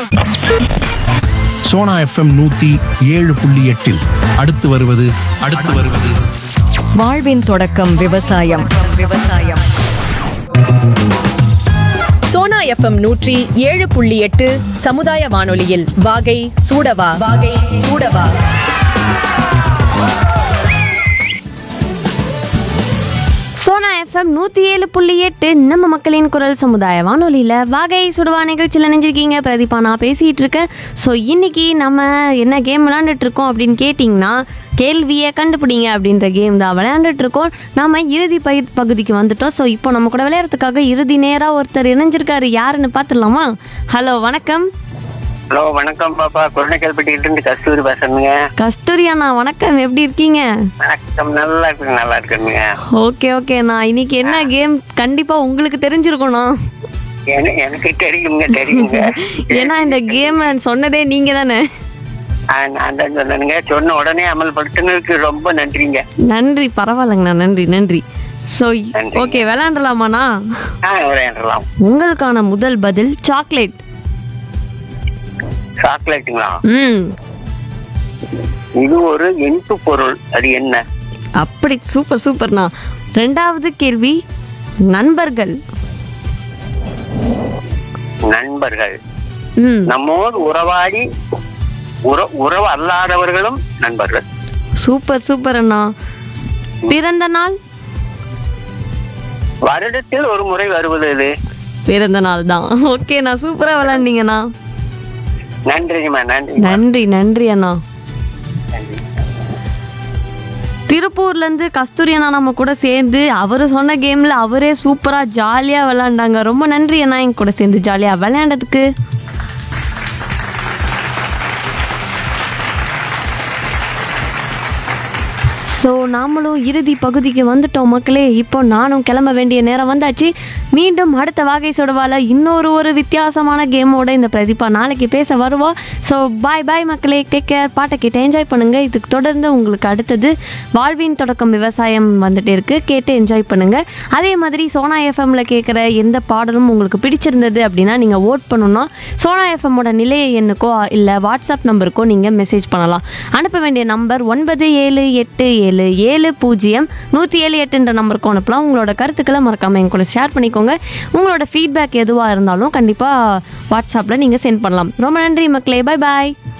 Sona FM நூத்தி ஏழு புள்ளி எட்டில் அடுத்து வருவது அடுத்து வருவது வாழ்வின் தொடக்கம் விவசாயம் விவசாயம் சோனா எஃப்எம் நூற்றி ஏழு புள்ளி எட்டு சமுதாய வானொலியில் வாகை சூடவா வாகை சூடவா சோனா எஃப்எம் நூற்றி ஏழு புள்ளி எட்டு நம்ம மக்களின் குரல் சமுதாய வானொலியில் வாகை சுடுவா நிகழ்ச்சியில் நினைஞ்சிருக்கீங்க பிரதீபா நான் பேசிகிட்டு இருக்கேன் ஸோ இன்னைக்கு நம்ம என்ன கேம் விளாண்டுட்டு இருக்கோம் அப்படின்னு கேட்டிங்கன்னா கேள்வியை கண்டுபிடிங்க அப்படின்ற கேம் தான் விளையாண்டுட்டு இருக்கோம் நாம இறுதி பயிர் பகுதிக்கு வந்துட்டோம் ஸோ இப்போ நம்ம கூட விளையாடுறதுக்காக இறுதி நேராக ஒருத்தர் இணைஞ்சிருக்காரு யாருன்னு பார்த்துடலாமா ஹலோ வணக்கம் ஹலோ வணக்கம் பாப்பா குருணைக்கல்பட்டிக்கிட்டு இருந்து கஸ்தூரி பேசுறேங்க கஸ்தூரி அண்ணா வணக்கம் எப்படி இருக்கீங்க வணக்கம் நல்லா இருக்கு நல்லா இருக்குங்க ஓகே ஓகே நான் இன்னைக்கு என்ன கேம் கண்டிப்பாக உங்களுக்கு தெரிஞ்சிருக்கணும் என- எனக்கு தெரியுங்க தெரியுங்க ஏன்னா இந்த கேம் சொன்னதே நீங்க தானே ஆ, நான் தான் சொன்னேனுங்க சொன்ன உடனே அமல்படுத்தினதுக்கு ரொம்ப நன்றிங்க நன்றி பரவாயில்லைங்கண்ணா நன்றி நன்றி ஸோ நன்றி. ஓகே விளையாண்டலாமாண்ணா ஆ விளையாடலாம் உங்களுக்கான முதல் பதில் சாக்லேட் சாக்லேட்டுங்களா ம் இது ஒரு இனிப்பு பொருள் அது என்ன அப்படி சூப்பர் சூப்பர்ண்ணா ரெண்டாவது கேள்வி நண்பர்கள் நண்பர்கள் ம் நம்மோடு உறவாடி உற உறவு அல்லாதவர்களும் நண்பர்கள் சூப்பர் சூப்பர் அண்ணா பிறந்த நாள் வருடத்தில் ஒரு முறை வருவது இது பிறந்த நாள் தான் ஓகே நான் சூப்பராக விளையாண்டீங்கண்ணா நன்றிங்கம்மா நன்றி நன்றி நன்றி அண்ணா திருப்பூர்ல இருந்து கஸ்தூரி அண்ணா நம்ம கூட சேர்ந்து அவர் சொன்ன கேம்ல அவரே சூப்பரா ஜாலியா விளையாண்டாங்க ரொம்ப நன்றி அண்ணா என் கூட சேர்ந்து ஜாலியா விளையாண்டதுக்கு ஸோ நாமளும் இறுதி பகுதிக்கு வந்துட்டோம் மக்களே இப்போ நானும் கிளம்ப வேண்டிய நேரம் வந்தாச்சு மீண்டும் அடுத்த வாகை சொடுவால இன்னொரு ஒரு வித்தியாசமான கேமோட இந்த பிரதீபா நாளைக்கு பேச வருவோம் ஸோ பாய் பாய் மக்களே டேக் கேர் பாட்டை கேட்டு என்ஜாய் பண்ணுங்க இதுக்கு தொடர்ந்து உங்களுக்கு அடுத்தது வாழ்வின் தொடக்கம் விவசாயம் வந்துட்டு இருக்கு கேட்டு என்ஜாய் பண்ணுங்க அதே மாதிரி சோனா எஃப்எம்ல கேட்குற எந்த பாடலும் உங்களுக்கு பிடிச்சிருந்தது அப்படின்னா நீங்கள் ஓட் பண்ணணும்னா சோனா எஃப்எம்மோட நிலைய எண்ணுக்கோ இல்லை வாட்ஸ்அப் நம்பருக்கோ நீங்கள் மெசேஜ் பண்ணலாம் அனுப்ப வேண்டிய நம்பர் ஒன்பது ஏழு எட்டு ஏழு ஏழு பூஜ்ஜியம் நூற்றி ஏழு எட்டுன்ற நம்பருக்கு அனுப்பலாம் உங்களோட கருத்துக்களை மறக்காமல் என் கூட ஷேர் பண்ணிக்கோங்க உங்களோட ஃபீட்பேக் எதுவாக இருந்தாலும் கண்டிப்பாக வாட்ஸ்அப்பில் நீங்கள் சென்ட் பண்ணலாம் ரொம்ப நன்றி மக்களே பை பாய்